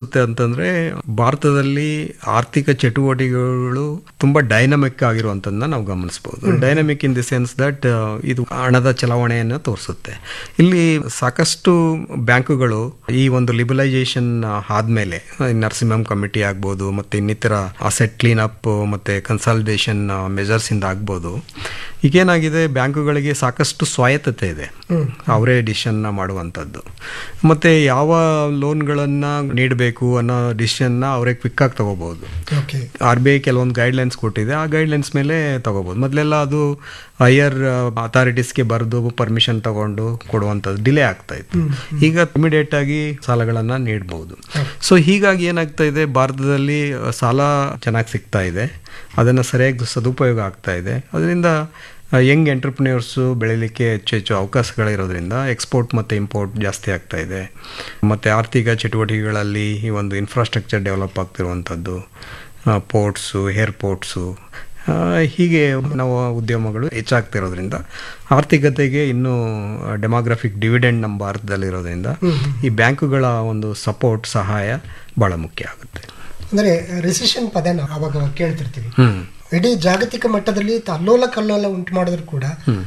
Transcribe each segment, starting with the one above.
ಅನಿಸುತ್ತೆ ಅಂತಂದ್ರೆ ಭಾರತದಲ್ಲಿ ಆರ್ಥಿಕ ಚಟುವಟಿಕೆಗಳು ತುಂಬಾ ಡೈನಮಿಕ್ ಆಗಿರುವಂತದನ್ನ ನಾವು ಗಮನಿಸಬಹುದು dynamic in the sense that ಇದು ಹಣದ ಚಲಾವಣೆಯನ್ನು ತೋರಿಸುತ್ತೆ ಇಲ್ಲಿ ಸಾಕಷ್ಟು ಬ್ಯಾಂಕುಗಳು ಈ ಒಂದು ಲಿಬಲೈಸೇಷನ್ ಆದ್ಮೇಲೆ ನರಸಿಂಹಂ ಕಮಿಟಿ ಆಗ್ಬೋದು ಮತ್ತೆ ಇನ್ನಿತರ ಅಸೆಟ್ ಕ್ಲೀನ್ ಅಪ್ ಮತ್ತೆ ಕನ್ಸಾಲಿಡೇಷನ್ ಮೆಜರ್ಸ್ ಇಂದ ಆಗ್ಬೋದು ಈಗೇನಾಗಿದೆ ಬ್ಯಾಂಕುಗಳಿಗೆ ಸಾಕಷ್ಟು ಸ್ವಾಯತ್ತತೆ ಇದೆ ಅವರೇ ಡಿಸಿಷನ್ ಮಾಡುವಂಥದ್ದು ಮತ್ತೆ ಯಾವ ಲೋನ್ಗಳನ್ನ ನೀಡಬೇಕು ಅನ್ನೋ ಡಿಸಿಷನ್ನ ಅವರೇ ಕ್ವಿಕ್ ಆಗಿ ತಗೋಬಹುದು ಓಕೆ ಆರ್ ಬಿ ಐ ಕೆಲವೊಂದು ಗೈಡ್ಲೈನ್ಸ್ ಕೊಟ್ಟಿದೆ ಆ ಗೈಡ್ಲೈನ್ಸ್ ಮೇಲೆ ತಗೋಬಹುದು ಮೊದಲೆಲ್ಲ ಅದು ಹೈಯರ್ ಅಥಾರಿಟೀಸ್ಗೆ ಬರೆದು ಪರ್ಮಿಷನ್ ತಗೊಂಡು ಕೊಡುವಂಥದ್ದು ಡಿಲೇ ಆಗ್ತಾ ಇತ್ತು ಈಗ ಇಮಿಡಿಯೇಟ್ ಆಗಿ ಸಾಲಗಳನ್ನು ನೀಡಬಹುದು ಸೊ ಹೀಗಾಗಿ ಏನಾಗ್ತಾ ಇದೆ ಭಾರತದಲ್ಲಿ ಸಾಲ ಚೆನ್ನಾಗಿ ಸಿಗ್ತಾ ಇದೆ ಅದನ್ನು ಸರಿಯಾಗಿ ಸದುಪಯೋಗ ಆಗ್ತಾ ಇದೆ ಅದರಿಂದ ಯಂಗ್ ಎಂಟರ್ಪ್ರಿನ್ಯೂರ್ಸು ಬೆಳೀಲಿಕ್ಕೆ ಹೆಚ್ಚು ಹೆಚ್ಚು ಅವಕಾಶಗಳಿರೋದ್ರಿಂದ ಎಕ್ಸ್ಪೋರ್ಟ್ ಮತ್ತು ಇಂಪೋರ್ಟ್ ಜಾಸ್ತಿ ಆಗ್ತಾ ಇದೆ ಮತ್ತು ಆರ್ಥಿಕ ಚಟುವಟಿಕೆಗಳಲ್ಲಿ ಈ ಒಂದು ಇನ್ಫ್ರಾಸ್ಟ್ರಕ್ಚರ್ ಡೆವಲಪ್ ಆಗ್ತಿರುವಂಥದ್ದು ಪೋರ್ಟ್ಸು ಏರ್ಪೋರ್ಟ್ಸು ಹೀಗೆ ನಾವು ಉದ್ಯಮಗಳು ಹೆಚ್ಚಾಗ್ತಿರೋದ್ರಿಂದ ಆರ್ಥಿಕತೆಗೆ ಇನ್ನೂ ಡೆಮೋಗ್ರಫಿಕ್ ಡಿವಿಡೆಂಡ್ ನಮ್ಮ ಭಾರತದಲ್ಲಿರೋದ್ರಿಂದ ಈ ಬ್ಯಾಂಕುಗಳ ಒಂದು ಸಪೋರ್ಟ್ ಸಹಾಯ ಭಾಳ ಮುಖ್ಯ ಆಗುತ್ತೆ ಅಂದ್ರೆ ರಿಸೆಷನ್ ಪದನ ಅವಾಗ ಅವಾಗ ಕೇಳ್ತಿರ್ತೀವಿ ಹ್ಮ್ ಇಡೀ ಜಾಗತಿಕ ಮಟ್ಟದಲ್ಲಿ ತ- ಅಲ್ಲೋಲ ಕಲ್ಲೋಲ ಉಂಟು ಮಾಡಿದ್ರು ಕೂಡ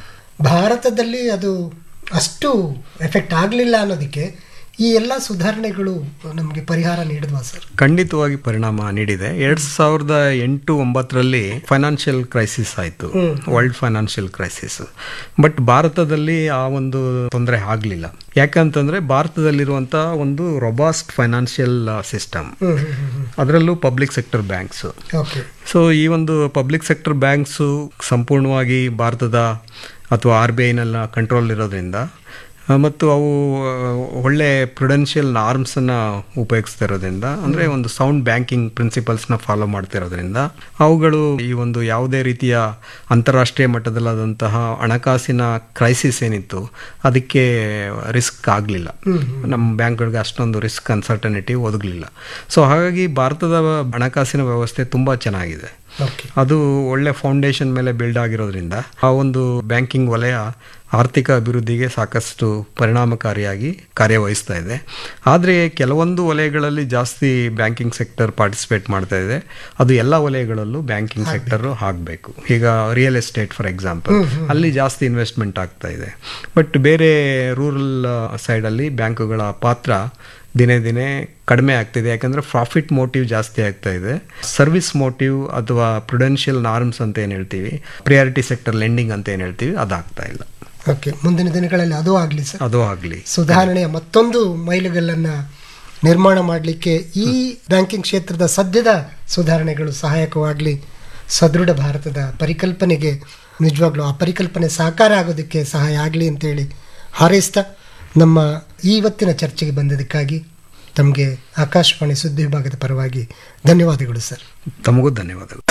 ಭಾರತದಲ್ಲಿ ಅದು ಅಷ್ಟು ಎಫೆಕ್ಟ್ ಆಗಲಿಲ್ಲ ಅನ್ನೋದಕ್ಕೆ ಈ ಎಲ್ಲ ಸುಧಾರಣೆಗಳು ನಮಗೆ ಪರಿಹಾರ ನೀಡಿದ್ವಾ ಸರ್ ಖಂಡಿತವಾಗಿ ಪರಿಣಾಮ ನೀಡಿದೆ ಎರಡ್ ಸಾವಿರದ ಎಂಟು ಒಂಬತ್ತರಲ್ಲಿ ಫೈನಾನ್ಷಿಯಲ್ ಕ್ರೈಸಿಸ್ ಆಯಿತು ವರ್ಲ್ಡ್ ಫೈನಾನ್ಷಿಯಲ್ ಕ್ರೈಸಿಸ್ ಬಟ್ ಭಾರತದಲ್ಲಿ ಆ ಒಂದು ತೊಂದರೆ ಆಗಲಿಲ್ಲ ಯಾಕಂತಂದ್ರೆ ಭಾರತದಲ್ಲಿರುವಂಥ ಒಂದು ರೊಬಾಸ್ಟ್ ಫೈನಾನ್ಷಿಯಲ್ ಸಿಸ್ಟಮ್ ಅದರಲ್ಲೂ public sector banks okay so ಈ ಒಂದು ಪಬ್ಲಿಕ್ ಸೆಕ್ಟರ್ ಬ್ಯಾಂಕ್ಸು ಸಂಪೂರ್ಣವಾಗಿ ಭಾರತದ ಅಥವಾ ಆರ್ ಬಿ ಐನೆಲ್ಲ ಕಂಟ್ರೋಲ್ ಇರೋದ್ರಿಂದ ಆ, ಮತ್ತು ಅವು ಆ, ಒಳ್ಳೆ ಪ್ರುಡೆನ್ಷಿಯಲ್ ನಾರ್ಮ್ಸನ್ನು ಉಪಯೋಗಿಸ್ತಾ ಇರೋದ್ರಿಂದ ಅಂದರೆ ಒಂದು ಸೌಂಡ್ ಬ್ಯಾಂಕಿಂಗ್ ಪ್ರಿನ್ಸಿಪಲ್ಸ್ನ ಫಾಲೋ ಮಾಡ್ತಿರೋದ್ರಿಂದ ಅವುಗಳು ಈ ಒಂದು ಯಾವುದೇ ರೀತಿಯ ಅಂತಾರಾಷ್ಟ್ರೀಯ ಮಟ್ಟದಲ್ಲಾದಂತಹ ಹಣಕಾಸಿನ ಕ್ರೈಸಿಸ್ ಏನಿತ್ತು ಅದಕ್ಕೆ ರಿಸ್ಕ್ ಆಗಲಿಲ್ಲ ನಮ್ಮ ಬ್ಯಾಂಕ್ಗಳಿಗೆ ಅಷ್ಟೊಂದು ರಿಸ್ಕ್ ಅನ್ಸರ್ಟನಿಟಿ ಒದಗಲಿಲ್ಲ ಸೊ ಹಾಗಾಗಿ ಭಾರತದ ಹಣಕಾಸಿನ ವ್ಯವಸ್ಥೆ ತುಂಬ ಚೆನ್ನಾಗಿದೆ ಓಕೆ ಅದು ಒಳ್ಳೆ ಫೌಂಡೇಶನ್ ಮೇಲೆ ಬಿಲ್ಡ್ ಆಗಿರೋದ್ರಿಂದ ಆ ಒಂದು ಬ್ಯಾಂಕಿಂಗ್ ವಲಯ ಆರ್ಥಿಕ ಅಭಿವೃದ್ಧಿಗೆ ಸಾಕಷ್ಟು ಪರಿಣಾಮಕಾರಿಯಾಗಿ ಕಾರ್ಯವಹಿಸ್ತಾ ಇದೆ ಆದರೆ ಕೆಲವೊಂದು ವಲಯಗಳಲ್ಲಿ ಜಾಸ್ತಿ ಬ್ಯಾಂಕಿಂಗ್ ಸೆಕ್ಟರ್ ಪಾರ್ಟಿಸಿಪೇಟ್ ಮಾಡ್ತಾ ಇದೆ ಅದು ಎಲ್ಲ ವಲಯಗಳಲ್ಲೂ ಬ್ಯಾಂಕಿಂಗ್ ಸೆಕ್ಟರ್ ಆಗಬೇಕು ಈಗ ರಿಯಲ್ ಎಸ್ಟೇಟ್ ಫಾರ್ ಎಕ್ಸಾಂಪಲ್ ಅಲ್ಲಿ ಜಾಸ್ತಿ ಇನ್ವೆಸ್ಟ್ಮೆಂಟ್ ಆಗ್ತಾ ಇದೆ ಬಟ್ ಬೇರೆ ರೂರಲ್ ಸೈಡಲ್ಲಿ ಬ್ಯಾಂಕುಗಳ ಪಾತ್ರ ದಿನೇ ದಿನೇ ಕಡಿಮೆ ಆಗ್ತಿದೆ ಯಾಕಂದ್ರೆ ಪ್ರಾಫಿಟ್ ಮೋಟಿವ್ ಜಾಸ್ತಿ ಆಗ್ತಾ ಇದೆ ಸರ್ವಿಸ್ ಮೋಟಿವ್ ಅಥವಾ ಪ್ರುಡೆನ್ಷಿಯಲ್ ನಾರ್ಮ್ಸ್ ಅಂತ ಏನು ಹೇಳ್ತೀವಿ ಪ್ರಿಯಾರಿಟಿ ಸೆಕ್ಟರ್ ಲೆಂಡಿಂಗ್ ಅಂತ ಏನು ಹೇಳ್ತೀವಿ ಅದಾಗ್ತಾ ಇಲ್ಲ ಓಕೆ ಮುಂದಿನ ದಿನಗಳಲ್ಲಿ ಅದು ಆಗಲಿ ಸರ್ ಅದು ಆಗಲಿ ಸುಧಾರಣೆಯ ಮತ್ತೊಂದು ಮೈಲುಗಲ್ಲನ್ನ ನಿರ್ಮಾಣ ಮಾಡಲಿಕ್ಕೆ ಈ ಬ್ಯಾಂಕಿಂಗ್ ಕ್ಷೇತ್ರದ ಸದ್ಯದ ಸುಧಾರಣೆಗಳು ಸಹಾಯಕವಾಗಲಿ ಸದೃಢ ಭಾರತದ ಪರಿಕಲ್ಪನೆಗೆ ನಿಜವಾಗ್ಲೂ ಆ ಪರಿಕಲ್ಪನೆ ಸಾಕಾರ ಆಗೋದಕ್ಕೆ ಸಹಾಯ ಆಗಲಿ ಅಂತೇಳಿ ಹಾರೈಸ್ತಾ ನಮ್ಮ ಇವತ್ತಿನ ಚರ್ಚೆಗೆ ಬಂದದಕ್ಕಾಗಿ ತಮಗೆ ಆಕಾಶವಾಣಿ ಸುದ್ದಿ ವಿಭಾಗದ ಪರವಾಗಿ ಧನ್ಯವಾದಗಳು ಸರ್ ತಮಗೂ ಧನ್ಯವಾದಗಳು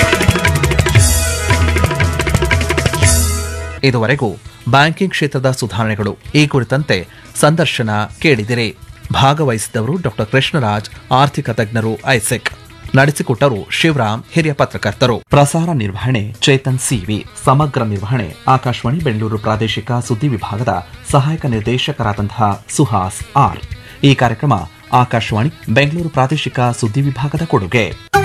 ಇದುವರೆಗೂ ಬ್ಯಾಂಕಿಂಗ್ ಕ್ಷೇತ್ರದ ಸುಧಾರಣೆಗಳು ಈ ಕುರಿತಂತೆ ಸಂದರ್ಶನ ಕೇಳಿದಿರಿ ಭಾಗವಹಿಸಿದವರು ಡಾಕ್ಟರ್ ಕೃಷ್ಣರಾಜ್ ಆರ್ಥಿಕ ತಜ್ಞರು ಐಸೆಕ್ ನಡೆಸಿಕೊಟ್ಟರು ಶಿವರಾಮ್ ಹಿರಿಯ ಪತ್ರಕರ್ತರು ಪ್ರಸಾರ ನಿರ್ವಹಣೆ ಚೇತನ್ ಸಿವಿ ಸಮಗ್ರ ನಿರ್ವಹಣೆ ಆಕಾಶವಾಣಿ ಬೆಂಗಳೂರು ಪ್ರಾದೇಶಿಕ ಸುದ್ದಿ ವಿಭಾಗದ ಸಹಾಯಕ ನಿರ್ದೇಶಕರಾದಂತಹ ಸುಹಾಸ್ ಆರ್ ಈ ಕಾರ್ಯಕ್ರಮ ಆಕಾಶವಾಣಿ ಬೆಂಗಳೂರು ಪ್ರಾದೇಶಿಕ ಸುದ್ದಿ ವಿಭಾಗದ ಕೊಡುಗೆ